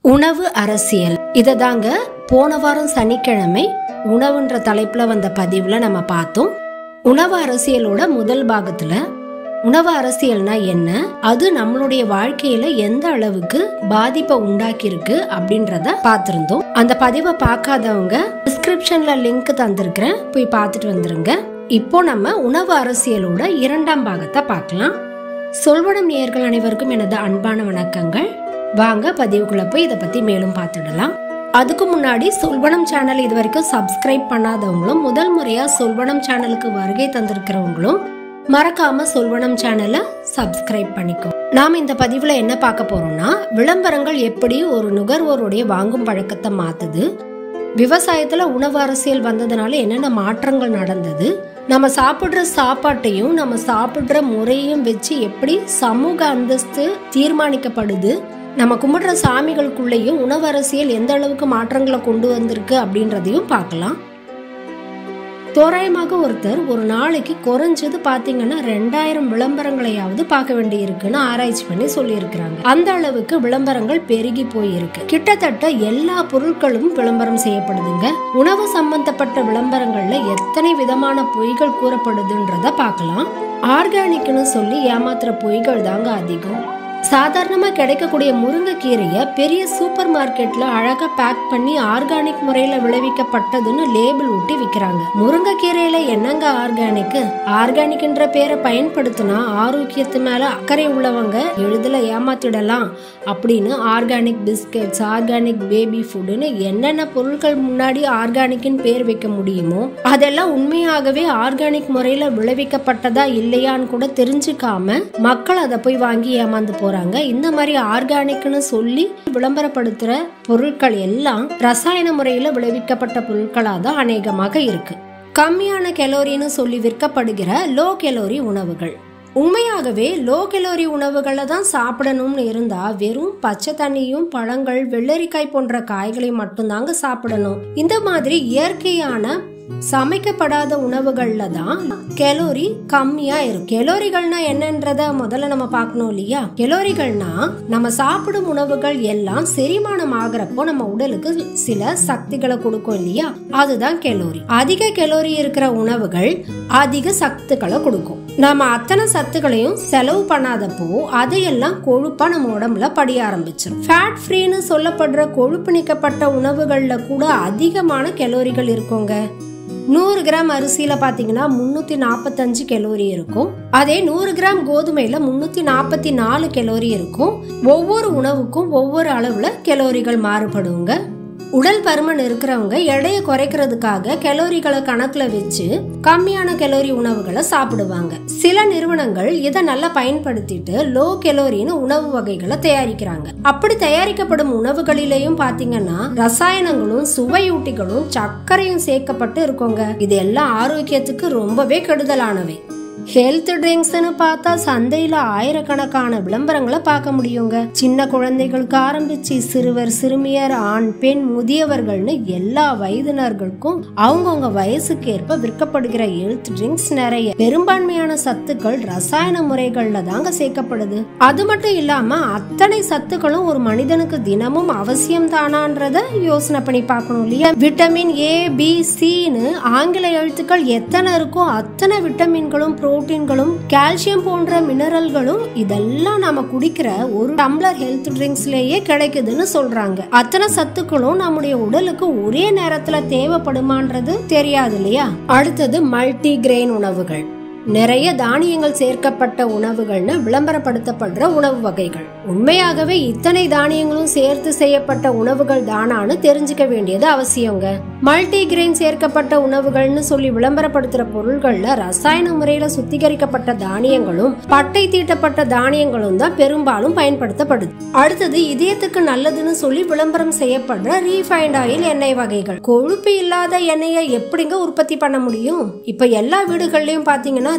உணவு அரசியல் இதை தாங்க போன வாரம் சனிக்கிழமை உணவுன்ற தலைப்புல வந்த பதிவுல நம்ம பார்த்தோம் உணவு அரசியலோட முதல் பாகத்துல உணவு அரசியல்னா என்ன அது நம்மளுடைய வாழ்க்கையில எந்த அளவுக்கு பாதிப்பை உண்டாக்கி இருக்கு அப்படின்றத பார்த்திருந்தோம் அந்த பதிவை பார்க்காதவங்க டிஸ்கிரிப்ஷன்ல லிங்க் தந்திருக்கிறேன் போய் பார்த்துட்டு வந்துருங்க இப்போ நம்ம உணவு அரசியலோட இரண்டாம் பாகத்தை பார்க்கலாம் சொல்வனம் நேயர்கள் அனைவருக்கும் எனது அன்பான வணக்கங்கள் வாங்க பதிவுக்குள்ள போய் இதை பத்தி மேலும் பார்த்துடலாம் அதுக்கு முன்னாடி சொல்வனம் சேனல் இது வரைக்கும் சப்ஸ்கிரைப் பண்ணாதவங்களும் முதல் முறையா சொல்வனம் சேனலுக்கு வருகை தந்திருக்கிறவங்களும் மறக்காம சொல்வனம் சேனலை சப்ஸ்கிரைப் பண்ணிக்கோ நாம இந்த பதிவுல என்ன பார்க்க போறோம்னா விளம்பரங்கள் எப்படி ஒரு நுகர்வோருடைய வாங்கும் பழக்கத்தை மாத்துது விவசாயத்துல உணவு அரசியல் வந்ததுனால என்னென்ன மாற்றங்கள் நடந்தது நம்ம சாப்பிடுற சாப்பாட்டையும் நம்ம சாப்பிடுற முறையும் வச்சு எப்படி சமூக அந்தஸ்து தீர்மானிக்கப்படுது நம்ம கும்பிடுற சாமிகளுக்குள்ளேயும் உணவு அரசியல் எந்த அளவுக்கு மாற்றங்களை கொண்டு வந்திருக்கு அப்படின்றதையும் பார்க்கலாம் தோராயமாக ஒருத்தர் ஒரு நாளைக்கு குறைஞ்சது பாத்தீங்கன்னா ரெண்டாயிரம் விளம்பரங்களையாவது பார்க்க வேண்டி இருக்குன்னு ஆராய்ச்சி பண்ணி சொல்லியிருக்கிறாங்க அந்த அளவுக்கு விளம்பரங்கள் பெருகி போயிருக்கு கிட்டத்தட்ட எல்லா பொருட்களும் விளம்பரம் செய்யப்படுதுங்க உணவு சம்பந்தப்பட்ட விளம்பரங்கள்ல எத்தனை விதமான பொய்கள் கூறப்படுதுன்றத பார்க்கலாம் ஆர்கானிக்னு சொல்லி ஏமாத்துற பொய்கள் தாங்க அதிகம் சாதாரணமா கிடைக்கக்கூடிய முருங்கைக்கீரையை பெரிய சூப்பர் மார்க்கெட்ல அழகா பேக் பண்ணி ஆர்கானிக் முறையில விளைவிக்கப்பட்டதுன்னு லேபிள் ஒட்டி விக்கிறாங்க முருங்கைக்கீரையில என்னங்க ஆர்கானிக் ஆர்கானிக்ன்ற பேரை பயன்படுத்தினா ஆரோக்கியத்து மேல அக்கறை உள்ளவங்க எளிதில் ஏமாத்திடலாம் அப்படின்னு ஆர்கானிக் பிஸ்கெட்ஸ் ஆர்கானிக் பேபி ஃபுட்னு என்னென்ன பொருட்கள் முன்னாடி ஆர்கானிக்னு பேர் வைக்க முடியுமோ அதெல்லாம் உண்மையாகவே ஆர்கானிக் முறையில விளைவிக்கப்பட்டதா இல்லையான்னு கூட தெரிஞ்சுக்காம மக்கள் அதை போய் வாங்கி ஏமாந்து போறாங்க இந்த மாதிரி ஆர்கானிக்னு சொல்லி விளம்பரப்படுத்துற பொருட்கள் எல்லாம் ரசாயன முறையில விளைவிக்கப்பட்ட பொருட்களா தான் அநேகமாக இருக்கு கம்மியான கெலோரின்னு சொல்லி விற்கப்படுகிற லோ கெலோரி உணவுகள் உண்மையாகவே லோ கெலோரி உணவுகளை தான் சாப்பிடணும்னு இருந்தா வெறும் பச்சை தண்ணியும் பழங்கள் வெள்ளரிக்காய் போன்ற காய்களை மட்டும்தாங்க சாப்பிடணும் இந்த மாதிரி இயற்கையான சமைக்கப்படாத உணவுகள்ல தான் கெலோரி கம்மியா இருக்கும் கெலோரிகள்னா என்னன்றத முதல்ல நம்ம பார்க்கணும் இல்லையா கெலோரிகள்னா நம்ம சாப்பிடும் உணவுகள் எல்லாம் செரிமானம் ஆகிறப்போ நம்ம உடலுக்கு சில சக்திகளை கொடுக்கும் இல்லையா அதுதான் கெலோரி அதிக கெலோரி இருக்கிற உணவுகள் அதிக சத்துக்களை கொடுக்கும் நம்ம அத்தனை சத்துக்களையும் செலவு பண்ணாதப்போ அதையெல்லாம் கொழுப்பா நம்ம உடம்புல படிய ஆரம்பிச்சிடும் ஃபேட் ஃப்ரீன்னு சொல்லப்படுற கொழுப்பு நீக்கப்பட்ட உணவுகள்ல கூட அதிகமான கெலோரிகள் இருக்குங்க நூறு கிராம் அரிசியில பாத்தீங்கன்னா முன்னூத்தி நாற்பத்தஞ்சு கெலோரி இருக்கும் அதே நூறு கிராம் கோதுமையில முன்னூத்தி நாற்பத்தி நாலு கெலோரி இருக்கும் ஒவ்வொரு உணவுக்கும் ஒவ்வொரு அளவுல கெலோரிகள் மாறுபடுங்க உடல் பருமன் இருக்கிறவங்க எடையை குறைக்கிறதுக்காக கெலோரிகளை கணக்குல வச்சு கம்மியான கெலோரி உணவுகளை சாப்பிடுவாங்க சில நிறுவனங்கள் இதை நல்லா பயன்படுத்திட்டு லோ கெலோரின்னு உணவு வகைகளை தயாரிக்கிறாங்க அப்படி தயாரிக்கப்படும் உணவுகளிலேயும் பாத்தீங்கன்னா ரசாயனங்களும் சுவையூட்டிகளும் சர்க்கரையும் சேர்க்கப்பட்டு இருக்குங்க இது எல்லாம் ஆரோக்கியத்துக்கு ரொம்பவே கெடுதலானவை ஹெல்த் ட்ரிங்க்ஸ்னு பார்த்தா சந்தையில ஆயிரக்கணக்கான விளம்பரங்களை பார்க்க முடியுங்க சின்ன குழந்தைகளுக்கு ஆரம்பிச்சு சிறுவர் சிறுமியர் ஆண் பெண் முதியவர்கள்னு எல்லா வயதினர்களுக்கும் அவங்கவுங்க வயசுக்கு ஏற்ப விற்கப்படுகிற ஹெல்த் ட்ரிங்க்ஸ் நிறைய பெரும்பான்மையான சத்துக்கள் ரசாயன முறைகள்ல தாங்க சேர்க்கப்படுது அது மட்டும் இல்லாம அத்தனை சத்துக்களும் ஒரு மனிதனுக்கு தினமும் அவசியம் தானான்றத யோசனை பண்ணி பார்க்கணும் இல்லையா விட்டமின் ஏ பி சின்னு ஆங்கில எழுத்துக்கள் எத்தனை இருக்கோ அத்தனை விட்டமின்களும் புரோட்டீன்களும் கால்சியம் போன்ற மினரல்களும் இதெல்லாம் நாம குடிக்கிற ஒரு டம்ளர் ஹெல்த் ட்ரிங்க்ஸ்லயே கிடைக்குதுன்னு சொல்றாங்க அத்தனை சத்துக்களும் நம்முடைய உடலுக்கு ஒரே நேரத்துல தேவைப்படுமான்றது தெரியாது இல்லையா அடுத்தது மல்டி கிரெயின் உணவுகள் நிறைய தானியங்கள் சேர்க்கப்பட்ட உணவுகள்னு விளம்பரப்படுத்தப்படுற உணவு வகைகள் உண்மையாகவே இத்தனை தானியங்களும் சேர்த்து செய்யப்பட்ட உணவுகள் தானான்னு தெரிஞ்சுக்க வேண்டியது அவசியங்க மல்டி கிரெயின் சேர்க்கப்பட்ட உணவுகள்னு சொல்லி விளம்பரப்படுத்துற பொருள்கள்ல ரசாயன முறையில சுத்திகரிக்கப்பட்ட தானியங்களும் பட்டை தீட்டப்பட்ட தானியங்களும் தான் பெரும்பாலும் பயன்படுத்தப்படுது அடுத்தது இதயத்துக்கு நல்லதுன்னு சொல்லி விளம்பரம் செய்யப்படுற ரீஃபைண்ட் ஆயில் எண்ணெய் வகைகள் கொழுப்பு இல்லாத எண்ணெயை எப்படிங்க உற்பத்தி பண்ண முடியும் இப்ப எல்லா வீடுகள்லயும் பாத்தீங்கன்னா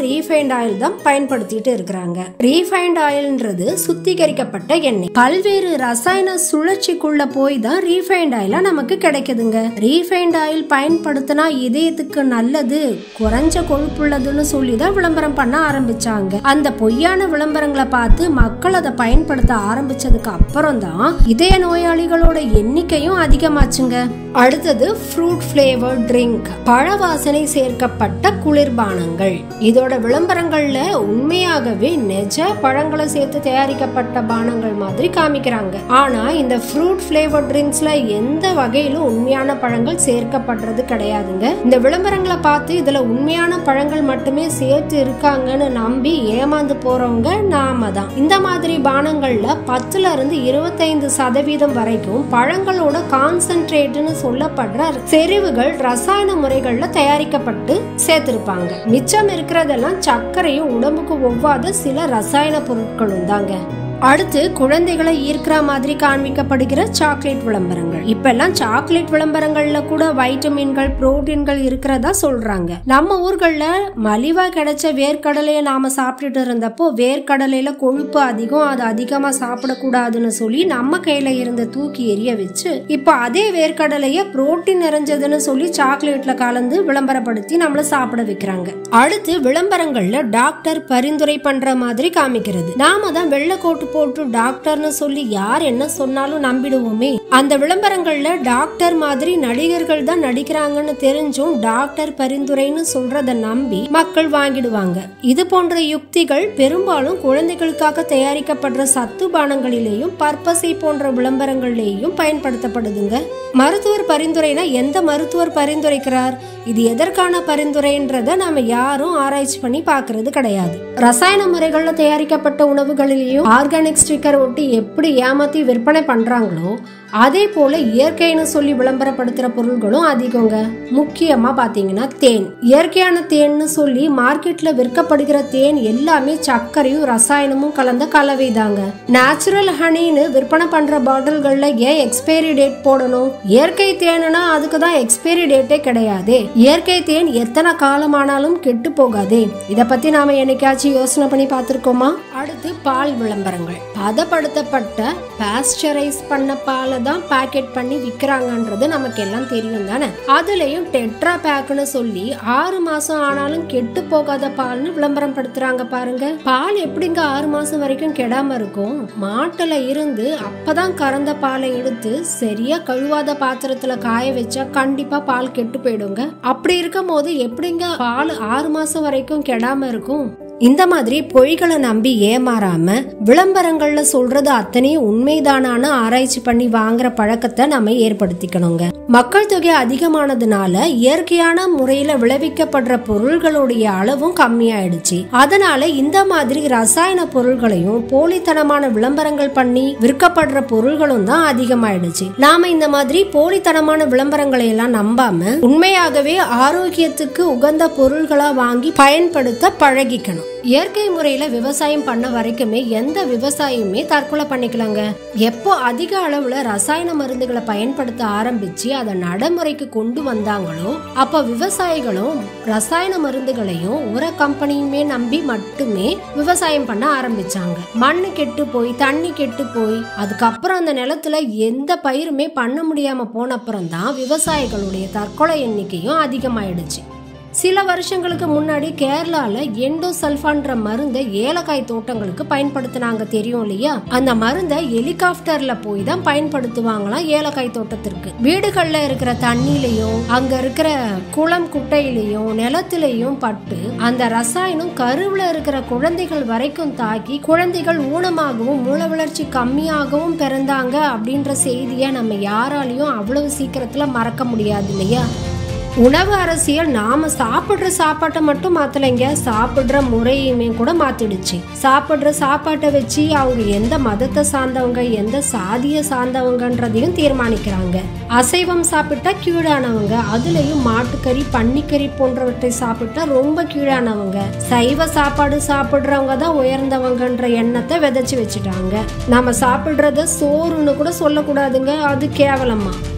ரீஃபைண்ட் ஆயில் தான் பயன்படுத்திட்டு இருக்கிறாங்க ரீஃபைண்ட் ஆயில்ன்றது சுத்திகரிக்கப்பட்ட எண்ணெய் பல்வேறு ரசாயன சுழற்சிக்குள்ள போய் தான் ரீஃபைண்ட் ஆயிலா நமக்கு கிடைக்குதுங்க ரீஃபைண்ட் ஆயில் பயன்படுத்தினா இதயத்துக்கு நல்லது குறைஞ்ச கொழுப்புள்ளதுன்னு சொல்லி தான் விளம்பரம் பண்ண ஆரம்பிச்சாங்க அந்த பொய்யான விளம்பரங்களை பார்த்து மக்கள் அதை பயன்படுத்த ஆரம்பிச்சதுக்கு அப்புறம் தான் இதய நோயாளிகளோட எண்ணிக்கையும் அதிகமாச்சுங்க அடுத்தது ஃப்ரூட் ஃபிளேவர் ட்ரிங்க் பழ வாசனை சேர்க்கப்பட்ட குளிர்பானங்கள் இதோட விளம்பரங்கள்ல உண்மையாகவே நெஜ பழங்களை சேர்த்து தயாரிக்கப்பட்ட பானங்கள் மாதிரி காமிக்கிறாங்க ஆனா இந்த ஃப்ரூட் ஃபிளேவர் ட்ரிங்க்ஸ்ல எந்த வகையிலும் உண்மையான பழங்கள் சேர்க்கப்படுறது கிடையாதுங்க இந்த விளம்பரங்களை பார்த்து இதுல உண்மையான பழங்கள் மட்டுமே சேர்த்து இருக்காங்கன்னு நம்பி ஏமாந்து போறவங்க நாம தான் இந்த மாதிரி பானங்கள்ல பத்துல இருந்து இருபத்தைந்து சதவீதம் வரைக்கும் பழங்களோட கான்சென்ட்ரேட்னு சொல்லப்படுற செறிவுகள் ரசாயன முறைகள்ல தயாரிக்கப்பட்டு சேர்த்திருப்பாங்க மிச்சம் இருக்கிறதெல்லாம் சர்க்கரையும் உடம்புக்கு ஒவ்வாத சில ரசாயன பொருட்களும் தாங்க அடுத்து குழந்தைகளை ஈர்க்கிற மாதிரி காண்பிக்கப்படுகிற சாக்லேட் விளம்பரங்கள் இப்பெல்லாம் சாக்லேட் விளம்பரங்கள்ல கூட வைட்டமின்கள் புரோட்டீன்கள் இருக்கிறதா சொல்றாங்க நம்ம ஊர்கள்ல மலிவா கிடைச்ச வேர்க்கடலைய நாம சாப்பிட்டுட்டு இருந்தப்போ வேர்க்கடலையில கொழுப்பு அதிகம் அது அதிகமா சாப்பிடக்கூடாதுன்னு சொல்லி நம்ம கையில இருந்த தூக்கி எரிய வச்சு இப்போ அதே வேர்க்கடலைய புரோட்டீன் நிறைஞ்சதுன்னு சொல்லி சாக்லேட்ல கலந்து விளம்பரப்படுத்தி நம்மள சாப்பிட வைக்கிறாங்க அடுத்து விளம்பரங்கள்ல டாக்டர் பரிந்துரை பண்ற மாதிரி காமிக்கிறது நாம தான் வெள்ளை கோட்டு போட்டு டாக்டர்னு சொல்லி யார் என்ன சொன்னாலும் நம்பிடுவோமே அந்த விளம்பரங்கள்ல டாக்டர் மாதிரி நடிகர்கள் தான் நடிக்கிறாங்கன்னு தெரிஞ்சும் டாக்டர் பரிந்துரைன்னு சொல்றத நம்பி மக்கள் வாங்கிடுவாங்க இது போன்ற யுக்திகள் பெரும்பாலும் குழந்தைகளுக்காக தயாரிக்கப்படுற சத்து பானங்களிலேயும் பர்பஸை போன்ற விளம்பரங்களிலேயும் பயன்படுத்தப்படுதுங்க மருத்துவர் பரிந்துரைனா எந்த மருத்துவர் பரிந்துரைக்கிறார் இது எதற்கான பரிந்துரைன்றத நாம யாரும் ஆராய்ச்சி பண்ணி பார்க்கிறது கிடையாது ரசாயன முறைகள்ல தயாரிக்கப்பட்ட உணவுகளிலேயும் ஆர்கானிக் ஸ்டிக்கர் ஒட்டி எப்படி ஏமாத்தி விற்பனை பண்றாங்களோ அதே போல இயற்கைன்னு சொல்லி விளம்பரப்படுத்துற பொருள்களும் அதிகங்க முக்கியமா பாத்தீங்கன்னா தேன் இயற்கையான தேன்னு சொல்லி மார்க்கெட்ல விற்கப்படுகிற தேன் எல்லாமே சர்க்கரையும் ரசாயனமும் கலந்த கலவை தாங்க நேச்சுரல் ஹனின்னு விற்பனை பண்ற பாட்டில்கள்ல ஏன் எக்ஸ்பைரி டேட் போடணும் இயற்கை தேனுனா அதுக்கு தான் எக்ஸ்பைரி டேட்டே கிடையாதே இயற்கை தேன் எத்தனை காலமானாலும் கெட்டு போகாதே இத பத்தி நாம என்னைக்காச்சும் யோசனை பண்ணி பார்த்திருக்கோமா அடுத்து பால் விளம்பரங்கள் பதப்படுத்தப்பட்ட பாஸ்டரைஸ் பண்ண பாலை தான் பேக்கெட் பண்ணி விற்கிறாங்கன்றது நமக்கு எல்லாம் தெரியும் தானே அதுலயும் டெட்ரா பேக்னு சொல்லி ஆறு மாசம் ஆனாலும் கெட்டு போகாத பால்னு விளம்பரம் படுத்துறாங்க பாருங்க பால் எப்படிங்க ஆறு மாசம் வரைக்கும் கெடாம இருக்கும் மாட்டுல இருந்து அப்பதான் கறந்த பாலை எடுத்து சரியா கழுவாத பாத்திரத்துல காய வச்சா கண்டிப்பா பால் கெட்டு போயிடுங்க அப்படி இருக்கும் போது எப்படிங்க பால் ஆறு மாசம் வரைக்கும் கெடாம இருக்கும் இந்த மாதிரி பொய்களை நம்பி ஏமாறாம விளம்பரங்கள்ல சொல்றது அத்தனையும் உண்மைதானான்னு ஆராய்ச்சி பண்ணி வாங்குற பழக்கத்தை நம்ம ஏற்படுத்திக்கணுங்க மக்கள் தொகை அதிகமானதுனால இயற்கையான முறையில விளைவிக்கப்படுற பொருள்களுடைய அளவும் கம்மியாயிடுச்சு அதனால இந்த மாதிரி ரசாயன பொருள்களையும் போலித்தனமான விளம்பரங்கள் பண்ணி விற்கப்படுற பொருள்களும் தான் அதிகமாயிடுச்சு நாம இந்த மாதிரி போலித்தனமான விளம்பரங்களை எல்லாம் நம்பாம உண்மையாகவே ஆரோக்கியத்துக்கு உகந்த பொருள்களா வாங்கி பயன்படுத்த பழகிக்கணும் இயற்கை முறையில விவசாயம் பண்ண வரைக்குமே எந்த விவசாயியுமே தற்கொலை பண்ணிக்கலாங்க எப்போ அதிக அளவுல ரசாயன மருந்துகளை பயன்படுத்த ஆரம்பிச்சு அதை நடைமுறைக்கு கொண்டு வந்தாங்களோ அப்ப விவசாயிகளும் ரசாயன மருந்துகளையும் உர கம்பெனியுமே நம்பி மட்டுமே விவசாயம் பண்ண ஆரம்பிச்சாங்க மண்ணு கெட்டு போய் தண்ணி கெட்டு போய் அதுக்கப்புறம் அந்த நிலத்துல எந்த பயிருமே பண்ண முடியாம போன அப்புறம் தான் விவசாயிகளுடைய தற்கொலை எண்ணிக்கையும் அதிகமாயிடுச்சு சில வருஷங்களுக்கு முன்னாடி கேரளால எண்டோசல்ஃபான்ற மருந்தை ஏலக்காய் தோட்டங்களுக்கு பயன்படுத்தினாங்க தெரியும் இல்லையா அந்த மருந்தை ஹெலிகாப்டர்ல போய் தான் பயன்படுத்துவாங்களாம் ஏலக்காய் தோட்டத்திற்கு வீடுகள்ல இருக்கிற தண்ணிலையும் அங்க இருக்கிற குளம் குட்டையிலையும் நிலத்திலையும் பட்டு அந்த ரசாயனம் கருவுல இருக்கிற குழந்தைகள் வரைக்கும் தாக்கி குழந்தைகள் ஊனமாகவும் மூல வளர்ச்சி கம்மியாகவும் பிறந்தாங்க அப்படின்ற செய்தியை நம்ம யாராலையும் அவ்வளவு சீக்கிரத்துல மறக்க முடியாது இல்லையா உணவு அரசியல் நாம சாப்பிடுற சாப்பாட்டை மட்டும் மாத்தலைங்க சாப்பிடுற முறையுமே கூட மாத்திடுச்சு சாப்பிடுற சாப்பாட்டை வச்சு அவங்க எந்த மதத்தை சார்ந்தவங்க எந்த சாதிய சார்ந்தவங்கன்றதையும் தீர்மானிக்கிறாங்க அசைவம் சாப்பிட்டா கீழானவங்க அதுலயும் மாட்டுக்கறி பன்னிக்கறி போன்றவற்றை சாப்பிட்டா ரொம்ப கீழானவங்க சைவ சாப்பாடு சாப்பிடுறவங்க தான் உயர்ந்தவங்கன்ற எண்ணத்தை விதைச்சு வச்சுட்டாங்க நாம சாப்பிடுறத சோறுன்னு கூட சொல்லக்கூடாதுங்க அது கேவலமா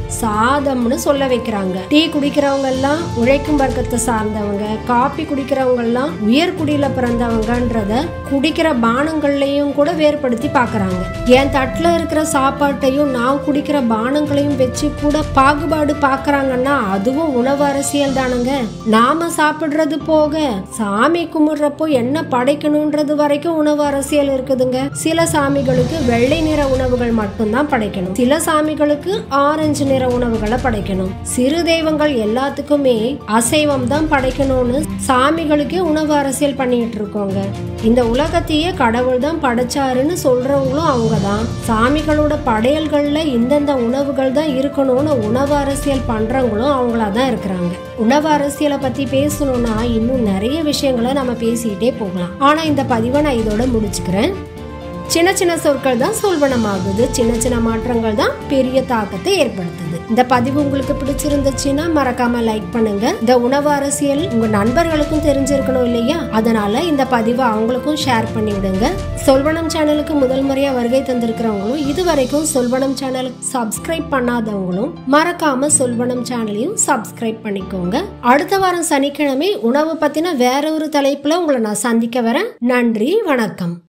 சாதம்னு சொல்ல வைக்கிறாங்க டீ குடிக்கிறவங்க எல்லாம் உழைக்கும் வர்க்கத்தை சார்ந்தவங்க காபி குடிக்கிறவங்க எல்லாம் உயர் குடியில பிறந்தவங்கன்றத குடிக்கிற பானங்கள்லயும் கூட வேறுபடுத்தி பாக்குறாங்க என் தட்டுல இருக்கிற சாப்பாட்டையும் நான் குடிக்கிற பானங்களையும் வச்சு கூட பாகுபாடு பாக்குறாங்கன்னா அதுவும் உணவு அரசியல் தானுங்க நாம சாப்பிடுறது போக சாமி கும்பிடுறப்போ என்ன படைக்கணும்ன்றது வரைக்கும் உணவு அரசியல் இருக்குதுங்க சில சாமிகளுக்கு வெள்ளை நிற உணவுகள் மட்டும்தான் படைக்கணும் சில சாமிகளுக்கு ஆரஞ்சு நிற உணவுகளை படைக்கணும் சிறு தெய்வங்கள் எல்லாத்துக்குமே அசைவம் தான் படைக்கணும்னு சாமிகளுக்கே உணவு அரசியல் பண்ணிட்டு இருக்கோங்க இந்த உலகத்தையே கடவுள் தான் படைச்சாருன்னு சொல்றவங்களும் அவங்க தான் சாமிகளோட படையல்கள்ல இந்தந்த உணவுகள் தான் இருக்கணும்னு உணவு அரசியல் பண்றவங்களும் அவங்களா தான் இருக்கிறாங்க உணவு அரசியலை பத்தி பேசணும்னா இன்னும் நிறைய விஷயங்களை நம்ம பேசிக்கிட்டே போகலாம் ஆனா இந்த பதிவை நான் இதோட முடிச்சுக்கிறேன் சின்ன சின்ன சொற்கள் தான் சொல்வனமாகுது சின்ன சின்ன மாற்றங்கள் தான் பெரிய தாக்கத்தை ஏற்படுத்துது இந்த பதிவு உங்களுக்கு பிடிச்சிருந்துச்சுன்னா மறக்காம லைக் பண்ணுங்க இந்த உணவு அரசியல் உங்க நண்பர்களுக்கும் தெரிஞ்சிருக்கணும் இல்லையா அதனால இந்த பதிவை அவங்களுக்கும் ஷேர் பண்ணி விடுங்க சொல்வனம் சேனலுக்கு முதல் முறையா வருகை தந்திருக்கிறவங்களும் இது வரைக்கும் சொல்வனம் சேனலுக்கு சப்ஸ்கிரைப் பண்ணாதவங்களும் மறக்காம சொல்வனம் சேனலையும் சப்ஸ்கிரைப் பண்ணிக்கோங்க அடுத்த வாரம் சனிக்கிழமை உணவு பத்தின வேற ஒரு தலைப்புல உங்களை நான் சந்திக்க வரேன் நன்றி வணக்கம்